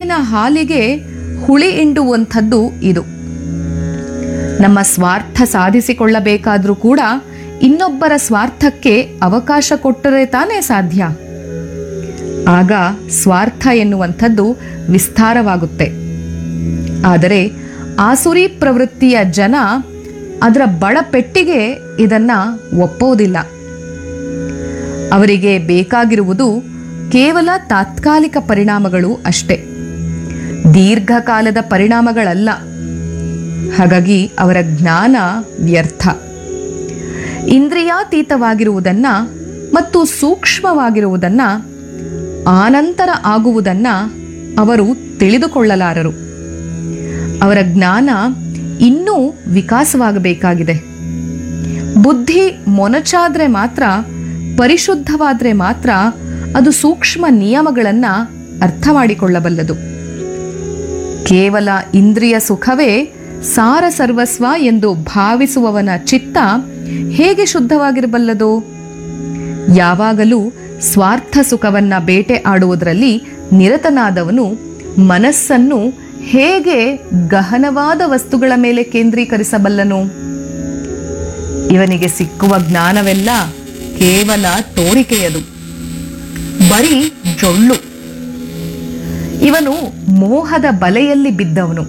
ಹಾಲಿನ ಹಾಲಿಗೆ ಹುಳಿ ಹಿಂಡುವಂಥದ್ದು ಇದು ನಮ್ಮ ಸ್ವಾರ್ಥ ಸಾಧಿಸಿಕೊಳ್ಳಬೇಕಾದ್ರೂ ಕೂಡ ಇನ್ನೊಬ್ಬರ ಸ್ವಾರ್ಥಕ್ಕೆ ಅವಕಾಶ ಕೊಟ್ಟರೆ ತಾನೇ ಸಾಧ್ಯ ಆಗ ಸ್ವಾರ್ಥ ಎನ್ನುವಂಥದ್ದು ವಿಸ್ತಾರವಾಗುತ್ತೆ ಆದರೆ ಆಸುರಿ ಪ್ರವೃತ್ತಿಯ ಜನ ಅದರ ಬಳಪೆಟ್ಟಿಗೆ ಇದನ್ನ ಒಪ್ಪೋದಿಲ್ಲ ಅವರಿಗೆ ಬೇಕಾಗಿರುವುದು ಕೇವಲ ತಾತ್ಕಾಲಿಕ ಪರಿಣಾಮಗಳು ಅಷ್ಟೇ ದೀರ್ಘಕಾಲದ ಪರಿಣಾಮಗಳಲ್ಲ ಹಾಗಾಗಿ ಅವರ ಜ್ಞಾನ ವ್ಯರ್ಥ ಇಂದ್ರಿಯಾತೀತವಾಗಿರುವುದನ್ನ ಮತ್ತು ಸೂಕ್ಷ್ಮವಾಗಿರುವುದನ್ನ ಆನಂತರ ಆಗುವುದನ್ನ ಅವರು ತಿಳಿದುಕೊಳ್ಳಲಾರರು ಅವರ ಜ್ಞಾನ ಇನ್ನೂ ವಿಕಾಸವಾಗಬೇಕಾಗಿದೆ ಬುದ್ಧಿ ಮೊನಚಾದ್ರೆ ಮಾತ್ರ ಪರಿಶುದ್ಧವಾದ್ರೆ ಮಾತ್ರ ಅದು ಸೂಕ್ಷ್ಮ ನಿಯಮಗಳನ್ನ ಅರ್ಥ ಮಾಡಿಕೊಳ್ಳಬಲ್ಲದು ಕೇವಲ ಇಂದ್ರಿಯ ಸುಖವೇ ಸಾರ ಸರ್ವಸ್ವ ಎಂದು ಭಾವಿಸುವವನ ಚಿತ್ತ ಹೇಗೆ ಶುದ್ಧವಾಗಿರಬಲ್ಲದು ಯಾವಾಗಲೂ ಸ್ವಾರ್ಥ ಸುಖವನ್ನ ಬೇಟೆ ಆಡುವುದರಲ್ಲಿ ನಿರತನಾದವನು ಮನಸ್ಸನ್ನು ಹೇಗೆ ಗಹನವಾದ ವಸ್ತುಗಳ ಮೇಲೆ ಕೇಂದ್ರೀಕರಿಸಬಲ್ಲನು ಇವನಿಗೆ ಸಿಕ್ಕುವ ಜ್ಞಾನವೆಲ್ಲ ಕೇವಲ ತೋರಿಕೆಯದು ಬರೀ ಜೊಳ್ಳು ಇವನು ಮೋಹದ ಬಲೆಯಲ್ಲಿ ಬಿದ್ದವನು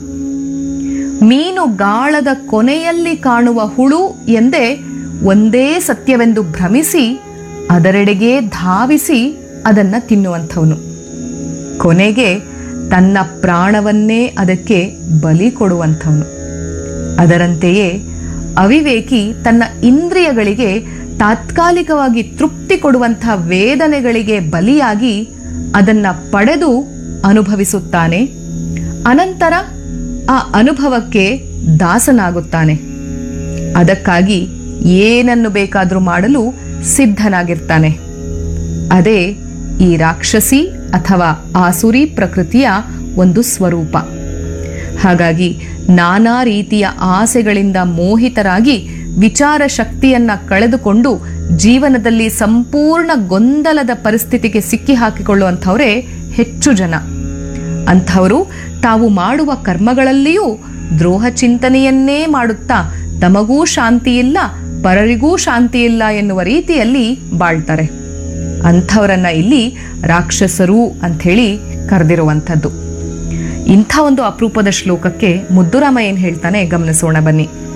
ಮೀನು ಗಾಳದ ಕೊನೆಯಲ್ಲಿ ಕಾಣುವ ಹುಳು ಎಂದೇ ಒಂದೇ ಸತ್ಯವೆಂದು ಭ್ರಮಿಸಿ ಅದರೆಡೆಗೆ ಧಾವಿಸಿ ಅದನ್ನ ತಿನ್ನುವಂಥವನು ಕೊನೆಗೆ ತನ್ನ ಪ್ರಾಣವನ್ನೇ ಅದಕ್ಕೆ ಬಲಿ ಕೊಡುವಂಥವನು ಅದರಂತೆಯೇ ಅವಿವೇಕಿ ತನ್ನ ಇಂದ್ರಿಯಗಳಿಗೆ ತಾತ್ಕಾಲಿಕವಾಗಿ ತೃಪ್ತಿ ಕೊಡುವಂಥ ವೇದನೆಗಳಿಗೆ ಬಲಿಯಾಗಿ ಅದನ್ನ ಪಡೆದು ಅನುಭವಿಸುತ್ತಾನೆ ಅನಂತರ ಆ ಅನುಭವಕ್ಕೆ ದಾಸನಾಗುತ್ತಾನೆ ಅದಕ್ಕಾಗಿ ಏನನ್ನು ಬೇಕಾದರೂ ಮಾಡಲು ಸಿದ್ಧನಾಗಿರ್ತಾನೆ ಅದೇ ಈ ರಾಕ್ಷಸಿ ಅಥವಾ ಆಸುರಿ ಪ್ರಕೃತಿಯ ಒಂದು ಸ್ವರೂಪ ಹಾಗಾಗಿ ನಾನಾ ರೀತಿಯ ಆಸೆಗಳಿಂದ ಮೋಹಿತರಾಗಿ ವಿಚಾರ ಶಕ್ತಿಯನ್ನ ಕಳೆದುಕೊಂಡು ಜೀವನದಲ್ಲಿ ಸಂಪೂರ್ಣ ಗೊಂದಲದ ಪರಿಸ್ಥಿತಿಗೆ ಸಿಕ್ಕಿ ಹಾಕಿಕೊಳ್ಳುವಂಥವರೇ ಹೆಚ್ಚು ಜನ ಅಂಥವರು ತಾವು ಮಾಡುವ ಕರ್ಮಗಳಲ್ಲಿಯೂ ದ್ರೋಹ ಚಿಂತನೆಯನ್ನೇ ಮಾಡುತ್ತಾ ತಮಗೂ ಶಾಂತಿಯಿಲ್ಲ ಪರರಿಗೂ ಶಾಂತಿಯಿಲ್ಲ ಎನ್ನುವ ರೀತಿಯಲ್ಲಿ ಬಾಳ್ತಾರೆ ಅಂಥವರನ್ನ ಇಲ್ಲಿ ರಾಕ್ಷಸರು ಅಂಥೇಳಿ ಕರೆದಿರುವಂಥದ್ದು ಇಂಥ ಒಂದು ಅಪರೂಪದ ಶ್ಲೋಕಕ್ಕೆ ಮುದ್ದುರಾಮ ಏನ್ ಹೇಳ್ತಾನೆ ಗಮನಿಸೋಣ ಬನ್ನಿ